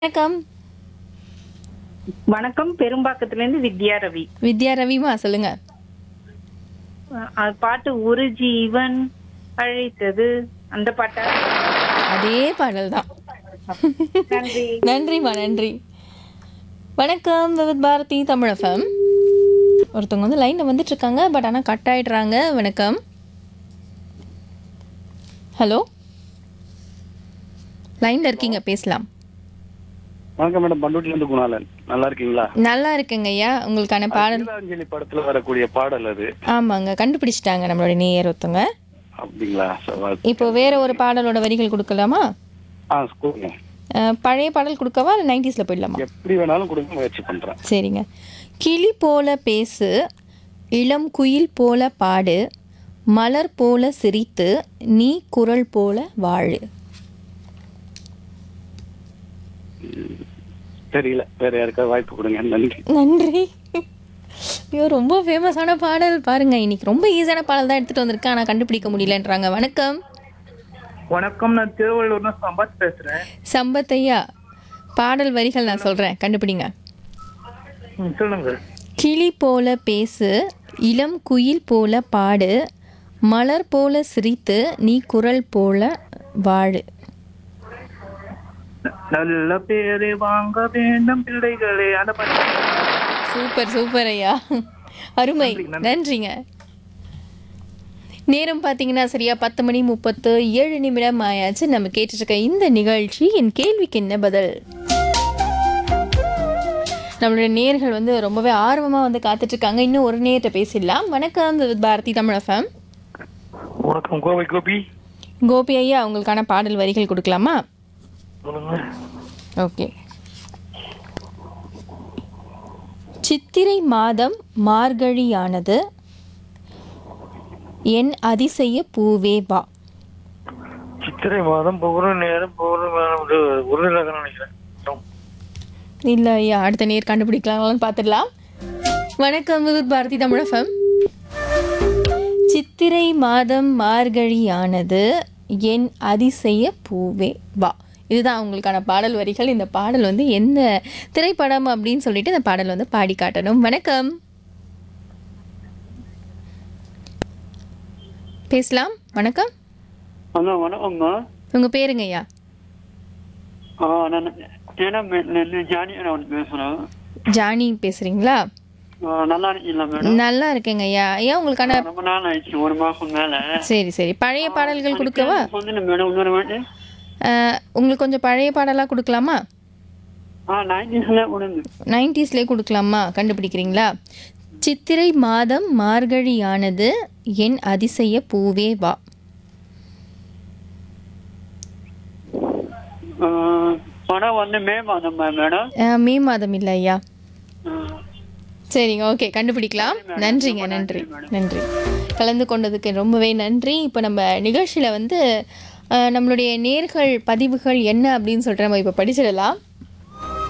வணக்கம் வணக்கம் பெரும்பாக்கத்துல இருந்து வித்யா ரவி வித்யா ரவிமா சொல்லுங்க அஹ் அது பாட்டு ஒரு ஜீவன் அழைத்தது அந்த பாட்டா அதே பாடல் தான் நன்றி நன்றிம்மா நன்றி வணக்கம் விவித் பாரதி தமிழ் எஃப்எம் ஒருத்தவங்க வந்து லைனில் வந்துட்டு இருக்காங்க பட் ஆனால் கட் ஆயிடுறாங்க வணக்கம் ஹலோ லைனில் இருக்கீங்க பேசலாம் வணக்கம் மேடம் பண்டூட்டில இருந்து குணாலன் நல்லா இருக்கீங்களா நல்லா இருக்குங்க ஐயா உங்களுக்கான பாடல் கீதாஞ்சலி படத்துல வரக்கூடிய பாடல் அது ஆமாங்க கண்டுபிடிச்சிட்டாங்க நம்மளோட நேயர் ஒருத்தவங்க அப்படிங்களா சவா- இப்போ வேற ஒரு பாடலோட வரிகள் கொடுக்கலாமா ஆ ஸ்கூலுங்க அஹ், பழைய பாடல் கொடுக்கவா இல்லை நைன்டிஸில் போயிடலாமா எப்படி வேணாலும் கொடுக்க முயற்சி பண்றேன் சரிங்க கிளி போல பேசு இளம் குயில் போல பாடு மலர் போல சிரித்து நீ குரல் போல வாழு தெரியல வேற யாருக்காவது வாய்ப்பு கொடுங்க நன்றி நன்றி ஐயோ ரொம்ப ஃபேமஸான பாடல் பாருங்க இன்னைக்கு ரொம்ப ஈஸியான பாடல் தான் எடுத்துட்டு வந்திருக்கேன் ஆனால் கண்டுபிடிக்க முடியலன்றாங்க வணக்கம் வணக்கம் நான் திருவள்ளூர்ல சம்பத் பேசுறேன் சம்பத் ஐயா பாடல் வரிகள் நான் சொல்றேன் கண்டுபிடிங்க ம், சொல்லுங்க கிளி போல பேசு இளம் குயில் போல பாடு மலர் போல சிரித்து நீ குரல் போல வாழு ந- நல்ல பேரை வாங்க வேண்டும் பிள்ளைகளே அந்த பாட்டு சூப்பர் சூப்பர் ஐயா அருமை நன்றிங்க நேரம் பார்த்தீங்கன்னா சரியா பத்து மணி முப்பத்து ஏழு நிமிடம் ஆயாச்சு நம்ம கேட்டுட்டு இருக்க இந்த நிகழ்ச்சி என் கேள்விக்கு என்ன பதில் நம்மளுடைய நேர்கள் வந்து ரொம்பவே ஆர்வமாக வந்து காத்துட்டு இருக்காங்க இன்னும் ஒரு நேரத்தை பேசிடலாம் வணக்கம் இது பாரதி தமிழ் எஃப்எம் வணக்கம் கோவை கோபி கோபி ஐயா உங்களுக்கான பாடல் வரிகள் கொடுக்கலாமா சொல்லுங்க ஓகே சித்திரை மாதம் மார்கழியானது என் அதிசய பூவே வா சித்திரை மாதம் போகிற நேரம் போகிற நேரம் உருளையாக நினைக்கிறேன் இல்ல ஐயா அடுத்த நேர் கண்டுபிடிக்கலாம்னு பார்த்துடலாம் வணக்கம் விவித் பாரதி தமிழகம் சித்திரை மாதம் மார்கழியானது என் அதிசய பூவே வா இதுதான் உங்களுக்கான பாடல் வரிகள் இந்த பாடல் வந்து எந்த திரைப்படம் அப்படின்னு சொல்லிட்டு இந்த பாடல் வந்து பாடி காட்டணும் வணக்கம் பேசலாம் வணக்கம் ஹலோ வணக்கம்மா உங்க பேருங்க ஐயா ஆ நான் தேனாம்பேட்டிலேருந்து ஜானி நான் பேசுகிறேன் ஜானி பேசுறீங்களா நல்லா இருக்கீங்களா மேடம் நல்லா இருக்கேங்க ஐயா ஐயா உங்களுக்கான ரொம்ப நாள் ஆயிடுச்சு ஒரு மாசம் மேல சரி சரி பழைய பாடல்கள் கொடுக்கவா வந்து மேடம் இன்னொரு வாட்டி அஹ், உங்களுக்கு கொஞ்சம் பழைய பாடலாக கொடுக்கலாமா ஆ நைன்டிஸ்ல கொடுங்க நைன்டிஸ்லேயே கொடுக்கலாமா கண்டுபிடிக்கிறீங்களா சித்திரை மாதம் மார்கழியானது என் அதிசய பூவே வா ஆ, படம் வந்து மே மாதம் மேடம் அஹ், மே மாதம் இல்லை ஐயா சரிங்க ஓகே கண்டுபிடிக்கலாம் நன்றிங்க நன்றி நன்றி கலந்து கொண்டதுக்கு ரொம்பவே நன்றி இப்போ நம்ம நிகழ்ச்சியில் வந்து அஹ், நம்மளுடைய நேர்கள் பதிவுகள் என்ன அப்படின்னு சொல்லிட்டு நம்ம இப்போ படிச்சிடலாம்